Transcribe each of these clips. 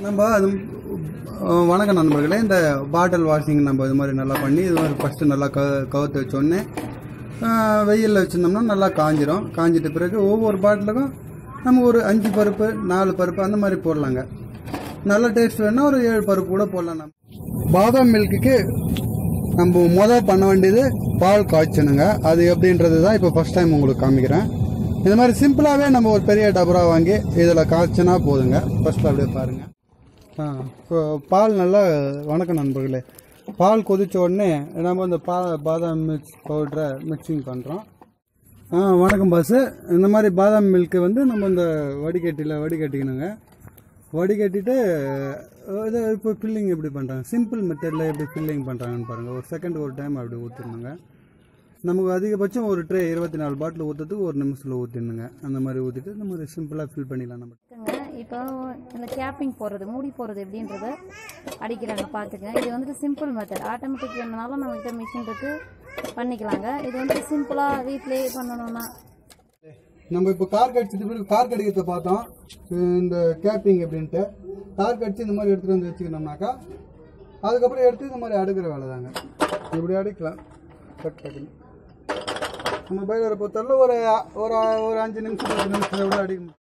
நம்ம அது அஹ், வணக்கம் நண்பர்களே இந்த பாட்டில் வாஷிங் நம்ம இது மாதிரி நல்லா பண்ணி இது மாதிரி ஃபஸ்ட்டு நல்லா க கவுத்து வச்சோடனே வெயிலில் வச்சுருந்தோம்னா நல்லா காஞ்சிரும் காஞ்சிட்ட பிறகு ஒவ்வொரு பாட்டிலுக்கும் நம்ம ஒரு அஞ்சு பருப்பு நாலு பருப்பு அந்த மாதிரி போடலாங்க நல்ல டேஸ்ட் வேணால் ஒரு ஏழு பருப்பு கூட போடலாம் நம்ம பாதாம் மில்க்குக்கு நம்ம மொதல் பண்ண வேண்டியது பால் காய்ச்சணுங்க அது எப்படின்றது தான் இப்போ ஃபஸ்ட் டைம் உங்களுக்கு காமிக்கிறேன் இந்த மாதிரி சிம்பிளாகவே நம்ம ஒரு பெரிய டபரா வாங்கி இதில் காய்ச்சினா போதுங்க ஃபஸ்ட்டில் அப்படியே பாருங்கள் ஆ இப்போ பால் நல்லா வணக்கம் நண்பர்களே பால் கொதிச்ச உடனே நம்ம இந்த பா பாதாம் மிக்ஸ் பவுடரை மிக்சிங் பண்ணுறோம் ஆ வணக்கம் பாஸ் இந்த மாதிரி பாதாம் மில்க்கு வந்து நம்ம இந்த வடிகட்டியில் வடிகட்டிக்கணுங்க வடிகட்டிட்டு அஹ், இது இப்போ ஃபில்லிங் எப்படி பண்ணுறாங்க சிம்பிள் மெத்தடில் எப்படி ஃபில்லிங் பண்ணுறாங்கன்னு பாருங்கள் ஒரு செகண்ட் ஒரு டைம் அப்படி ஊற்றிடணுங்க நமக்கு அதிகபட்சம் ஒரு ட்ரே இருபத்தி நாலு பாட்டில் ஊற்றுறதுக்கு ஒரு நிமிஷத்தில் ஊற்றிடணுங்க அந்த மாதிரி ஊற்றிட்டு இந்த மாதிரி சிம்பிளாக ஃபில் பண்ணிடலாம் நம்ம இருக்குங்க இப்போ இந்த கேப்பிங் போடுறது மூடி போடுறது எப்படின்றத அடிக்கிறாங்க பார்த்துங்க இது வந்துட்டு சிம்பிள் மெத்தட் ஆட்டோமேட்டிக் வேணுனாலும் நம்மகிட்ட மிஷின் இருக்கு பண்ணிக்கலாங்க இது வந்துட்டு சிம்பிளாக வீட்டிலேயே பண்ணணும்னா நம்ம இப்போ கார் கடிச்சிட்டு பிறகு கார் கடிக்கிறத பார்த்தோம் இந்த கேப்பிங் எப்படின்ட்டு கார் கடிச்சு இந்த மாதிரி எடுத்துகிட்டு வந்து வச்சுக்கணும்னாக்கா அதுக்கப்புறம் எடுத்து இந்த மாதிரி அடுக்கிற வேலை தாங்க இப்படி அடிக்கலாம் கட் கட்டி நம்ம பயிலரை பொறுத்தவரை ஒரு ஒரு ஒரு அஞ்சு நிமிஷம் பத்து நிமிஷத்துல கூட அடிக்க முடியும்.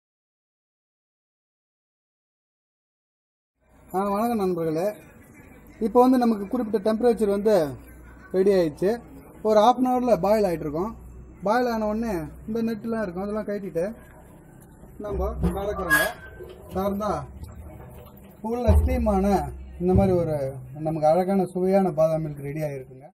ஆ வணக்கம் நண்பர்களே இப்போ வந்து நமக்கு குறிப்பிட்ட டெம்பரேச்சர் வந்து ரெடி ஆயிடுச்சு ஒரு ஹாஃப் அன் ஹவரில் பாயில் ஆகிட்டு இருக்கோம் பாயில் ஆன உடனே இந்த நெட்டுலாம் இருக்கும் அதெல்லாம் கட்டிட்டு நம்ம கறக்குறோங்க கறந்தா உள்ள ஸ்டீமான இந்த மாதிரி ஒரு நமக்கு அழகான சுவையான பாதாம் மில்க் ரெடி ஆகிருக்குங்க